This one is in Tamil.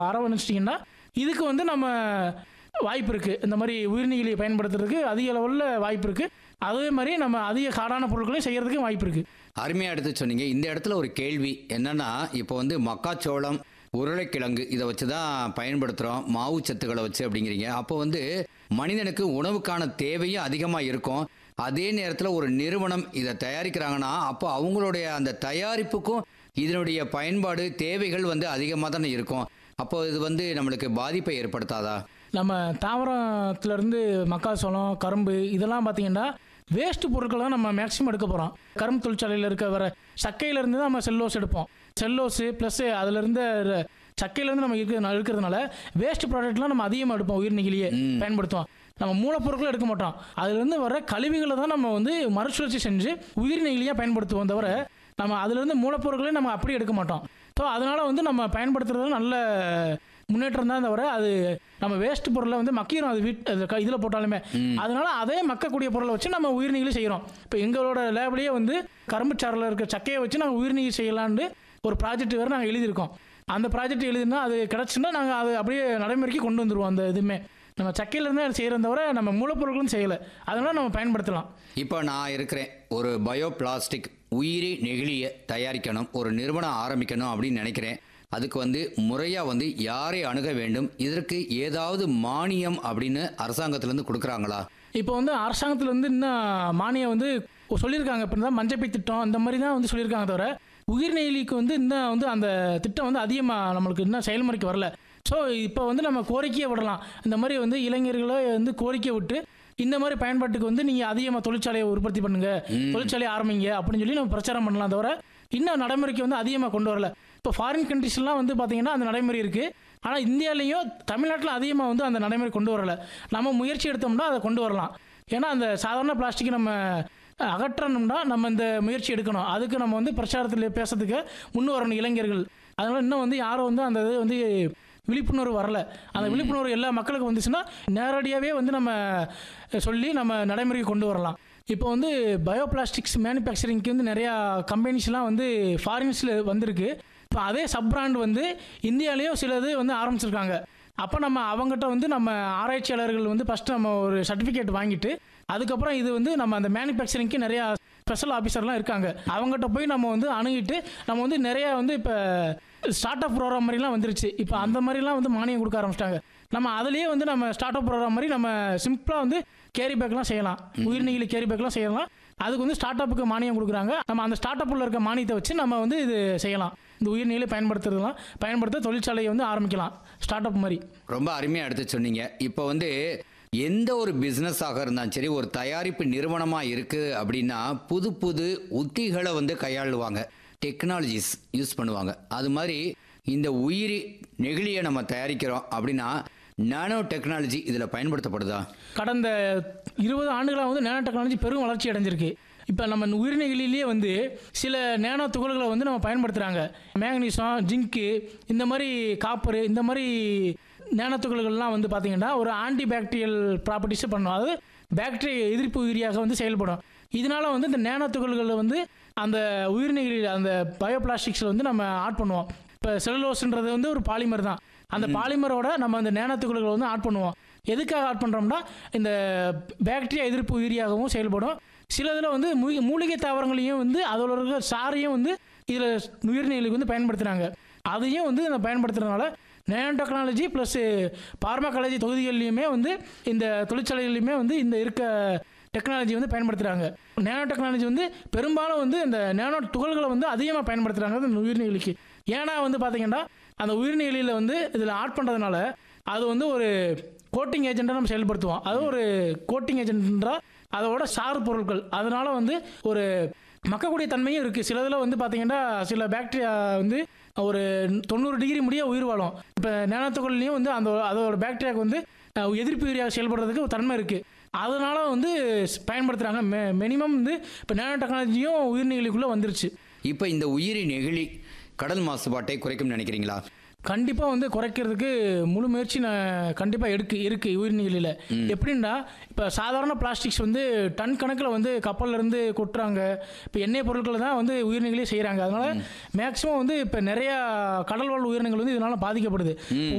அரவணைச்சிட்டிங்கன்னா இதுக்கு வந்து நம்ம வாய்ப்பு இருக்குது இந்த மாதிரி உயிர்நீகளை பயன்படுத்துறதுக்கு அதிக லெவலில் வாய்ப்பு இருக்குது அதே மாதிரி நம்ம அதிக காடான பொருட்களையும் செய்கிறதுக்கு வாய்ப்பு இருக்குது அருமையாக எடுத்து சொன்னீங்க இந்த இடத்துல ஒரு கேள்வி என்னன்னா இப்போ வந்து மக்காச்சோளம் உருளைக்கிழங்கு இதை வச்சு தான் பயன்படுத்துகிறோம் மாவு சத்துக்களை வச்சு அப்படிங்கிறீங்க அப்போ வந்து மனிதனுக்கு உணவுக்கான தேவையும் அதிகமாக இருக்கும் அதே நேரத்தில் ஒரு நிறுவனம் இதை தயாரிக்கிறாங்கன்னா அப்போ அவங்களுடைய அந்த தயாரிப்புக்கும் இதனுடைய பயன்பாடு தேவைகள் வந்து அதிகமாக தானே இருக்கும் அப்போ இது வந்து நம்மளுக்கு பாதிப்பை ஏற்படுத்தாதா நம்ம தாவரத்துலேருந்து மக்காசோளம் கரும்பு இதெல்லாம் பார்த்தீங்கன்னா வேஸ்ட் பொருட்கள் தான் நம்ம மேக்ஸிமம் எடுக்க போகிறோம் கரும்பு தொழிற்சாலையில் இருக்க வர சக்கையிலேருந்து தான் நம்ம செல்லோஸ் எடுப்போம் செல்லோஸு ப்ளஸ் அதுலேருந்து சக்கையிலேருந்து நம்ம இருக்கிறது இருக்கிறதுனால வேஸ்ட் ப்ராடக்ட்லாம் நம்ம அதிகமாக எடுப்போம் உயிர் நெகிழியே பயன்படுத்துவோம் நம்ம மூலப்பொருட்களை எடுக்க மாட்டோம் அதுலேருந்து வர கழிவுகளை தான் நம்ம வந்து மறுசுழற்சி செஞ்சு உயிர் நெகிழியாக பயன்படுத்துவோம் தவிர நம்ம அதுலேருந்து மூலப்பொருட்களை நம்ம அப்படியே எடுக்க மாட்டோம் ஸோ அதனால் வந்து நம்ம பயன்படுத்துறது நல்ல முன்னேற்றம் தான் தவிர அது நம்ம வேஸ்ட் பொருளை வந்து மக்கிரும் அது வீட் இதில் போட்டாலுமே அதனால அதே மக்கக்கூடிய பொருளை வச்சு நம்ம உயிர்நீகளி செய்கிறோம் இப்போ எங்களோட லேப்லேயே வந்து கரும்பு சாறில் இருக்க சக்கையை வச்சு நாங்கள் உயிர்நீகி செய்யலான்னு ஒரு ப்ராஜெக்ட் வேறு நாங்கள் எழுதியிருக்கோம் அந்த ப்ராஜெக்ட் எழுதினா அது கிடச்சுன்னா நாங்கள் அது அப்படியே நடைமுறைக்கு கொண்டு வந்துடுவோம் அந்த இதுவுமே நம்ம சக்கையிலேருந்து செய்கிறத தவிர நம்ம மூலப்பொருட்களும் செய்யலை அதனால நம்ம பயன்படுத்தலாம் இப்போ நான் இருக்கிறேன் ஒரு பயோ பிளாஸ்டிக் உயிரி நெகிழியை தயாரிக்கணும் ஒரு நிறுவனம் ஆரம்பிக்கணும் அப்படின்னு நினைக்கிறேன் அதுக்கு வந்து முறையாக வந்து யாரை அணுக வேண்டும் இதற்கு ஏதாவது மானியம் அப்படின்னு அரசாங்கத்திலேருந்து கொடுக்குறாங்களா இப்போ வந்து அரசாங்கத்துலேருந்து இன்னும் மானியம் வந்து சொல்லியிருக்காங்க இப்போ தான் மஞ்சப்பை திட்டம் இந்த மாதிரி தான் வந்து சொல்லியிருக்காங்க தவிர உயிர்நெய்லிக்கு வந்து இன்னும் வந்து அந்த திட்டம் வந்து அதிகமாக நம்மளுக்கு இன்னும் செயல்முறைக்கு வரல ஸோ இப்போ வந்து நம்ம கோரிக்கையை விடலாம் இந்த மாதிரி வந்து இளைஞர்களை வந்து கோரிக்கை விட்டு இந்த மாதிரி பயன்பாட்டுக்கு வந்து நீங்கள் அதிகமாக தொழிற்சாலையை உற்பத்தி பண்ணுங்க தொழிற்சாலையை ஆரம்பிங்க அப்படின்னு சொல்லி நம்ம பிரச்சாரம் பண்ணலாம் தவிர இன்னும் நடைமுறைக்கு வந்து அதிகமாக கொண்டு வரல இப்போ ஃபாரின் கண்ட்ரிஸ்லாம் வந்து பார்த்தீங்கன்னா அந்த நடைமுறை இருக்குது ஆனால் இந்தியாலேயும் தமிழ்நாட்டில் அதிகமாக வந்து அந்த நடைமுறை கொண்டு வரல நம்ம முயற்சி எடுத்தோம்னா அதை கொண்டு வரலாம் ஏன்னா அந்த சாதாரண பிளாஸ்டிக் நம்ம அகற்றணும்னா நம்ம இந்த முயற்சி எடுக்கணும் அதுக்கு நம்ம வந்து பிரச்சாரத்தில் பேசுறதுக்கு முன்னு வரணும் இளைஞர்கள் அதனால இன்னும் வந்து யாரும் வந்து அந்த இது வந்து விழிப்புணர்வு வரல அந்த விழிப்புணர்வு எல்லா மக்களுக்கும் வந்துச்சுன்னா நேரடியாகவே வந்து நம்ம சொல்லி நம்ம நடைமுறைக்கு கொண்டு வரலாம் இப்போ வந்து பயோ பிளாஸ்டிக்ஸ் மேனுஃபேக்சரிங்க்கு வந்து நிறையா கம்பெனிஸ்லாம் வந்து ஃபாரின்ஸில் வந்திருக்கு இப்போ அதே சப் பிராண்ட் வந்து இந்தியாலேயும் சிலது வந்து ஆரம்பிச்சிருக்காங்க அப்போ நம்ம அவங்ககிட்ட வந்து நம்ம ஆராய்ச்சியாளர்கள் வந்து ஃபஸ்ட்டு நம்ம ஒரு சர்டிஃபிகேட் வாங்கிட்டு அதுக்கப்புறம் இது வந்து நம்ம அந்த மேனுஃபேக்சரிங்க்கு நிறையா ஸ்பெஷல் ஆஃபீஸர்லாம் இருக்காங்க அவங்ககிட்ட போய் நம்ம வந்து அணுகிட்டு நம்ம வந்து நிறையா வந்து இப்போ ஸ்டார்ட் அப் ப்ரோக்ராம் மாதிரிலாம் வந்துருச்சு இப்போ அந்த மாதிரிலாம் வந்து மானியம் கொடுக்க ஆரம்பிச்சிட்டாங்க நம்ம அதுலேயே வந்து நம்ம ஸ்டார்ட் அப் ப்ரோக்ராம் மாதிரி நம்ம சிம்பிளாக வந்து கேரி பேக்லாம் செய்யலாம் உயிர்நீலி கேரி பேக்லாம் செய்யலாம் அதுக்கு வந்து ஸ்டார்ட் அப்புக்கு மானியம் கொடுக்குறாங்க நம்ம அந்த ஸ்டார்ட் அப்பில் இருக்க மானியத்தை வச்சு நம்ம வந்து இது செய்யலாம் இந்த உயிர்நீலை பயன்படுத்துறதுலாம் பயன்படுத்த தொழிற்சாலையை வந்து ஆரம்பிக்கலாம் ஸ்டார்ட் அப் மாதிரி ரொம்ப அருமையாக எடுத்து சொன்னீங்க இப்போ வந்து எந்த ஒரு பிஸ்னஸாக இருந்தாலும் சரி ஒரு தயாரிப்பு நிறுவனமாக இருக்குது அப்படின்னா புது புது உத்திகளை வந்து கையாளுவாங்க டெக்னாலஜிஸ் யூஸ் பண்ணுவாங்க அது மாதிரி இந்த உயிரி நெகிழியை நம்ம தயாரிக்கிறோம் அப்படின்னா நானோ டெக்னாலஜி இதில் பயன்படுத்தப்படுதா கடந்த இருபது ஆண்டுகளாக வந்து நேனோ டெக்னாலஜி பெரும் வளர்ச்சி அடைஞ்சிருக்கு இப்போ நம்ம உயிர்நெகிழிலேயே வந்து சில நேனோ துகள்களை வந்து நம்ம பயன்படுத்துகிறாங்க மேக்னீசியம் ஜிங்க்கு இந்த மாதிரி காப்பரு இந்த மாதிரி நேனோ துகள்கள்லாம் வந்து பார்த்திங்கன்னா ஒரு ஆன்டி பாக்டீரியல் ப்ராப்பர்ட்டிஸை பண்ணும் அதாவது பாக்டீரியா எதிர்ப்பு உயிரியாக வந்து செயல்படும் இதனால வந்து இந்த நேனோ துகள்களை வந்து அந்த உயிர்நெகிழி அந்த பயோ பிளாஸ்டிக்ஸில் வந்து நம்ம ஆட் பண்ணுவோம் இப்போ செலுலோஸ்ன்றது வந்து ஒரு பாலிமர் தான் அந்த பாலிமரோட நம்ம அந்த நேனோ துகள்களை வந்து ஆட் பண்ணுவோம் எதுக்காக ஆட் பண்ணுறோம்னா இந்த பாக்டீரியா எதிர்ப்பு உயிரியாகவும் செயல்படும் சிலதில் வந்து மூ- மூலிகை தாவரங்களையும் வந்து அதோட இருக்கிற சாரையும் வந்து இதில் உயிர்நீலுக்கு வந்து பயன்படுத்துகிறாங்க அதையும் வந்து நம்ம பயன்படுத்துறதுனால நேனோ டெக்னாலஜி ப்ளஸ் பார்மகாலஜி தொகுதிகள்லையுமே வந்து இந்த தொழிற்சாலைகள்லையுமே வந்து இந்த இருக்க டெக்னாலஜி வந்து பயன்படுத்துகிறாங்க நேனோ டெக்னாலஜி வந்து பெரும்பாலும் வந்து இந்த நேனோ துகள்களை வந்து அதிகமாக பயன்படுத்துகிறாங்க இந்த உயிர்நீலிக்கு ஏன்னா வந்து பார்த்தீங்கன்னா அந்த உயிர்நீலியில் வந்து இதில் ஆட் பண்ணுறதுனால அது வந்து ஒரு கோட்டிங் ஏஜென்ட்டாக நம்ம செயல்படுத்துவோம் அது ஒரு கோட்டிங் ஏஜென்ட்ன்றா அதோட சாறு பொருட்கள் அதனால வந்து ஒரு மக்கக்கூடிய தன்மையும் இருக்குது சிலதில் வந்து பார்த்தீங்கன்னா சில பாக்டீரியா வந்து ஒரு தொண்ணூறு டிகிரி முடிய உயிர் வாழும் இப்போ நேனத்துகள்லையும் வந்து அந்த அதோட பாக்டீரியாவுக்கு வந்து அஹ், எதிர்ப்பு உயிரியாக செயல்படுறதுக்கு ஒரு தன்மை இருக்குது அதனால வந்து பயன்படுத்துகிறாங்க மெ மினிமம் வந்து இப்போ நேனோ டெக்னாலஜியும் உயிர்நீலிக்குள்ளே வந்துருச்சு இப்போ இந்த உயிரி நெகிழி கடல் மாசுபாட்டை குறைக்கும் நினைக்கிறீங்களா கண்டிப்பாக வந்து குறைக்கிறதுக்கு முழு முயற்சி நான் கண்டிப்பாக எடுக்கு இருக்குது உயிர்நீலில் எப்படின்னா இப்போ சாதாரண பிளாஸ்டிக்ஸ் வந்து டன் கணக்கில் வந்து கப்பல்ல இருந்து கொட்டுறாங்க இப்போ எண்ணெய் பொருட்களை தான் வந்து உயிர்நீங்களே செய்கிறாங்க அதனால மேக்ஸிமம் வந்து இப்போ நிறையா கடல் வாழ் உயிரினங்கள் வந்து இதனால பாதிக்கப்படுது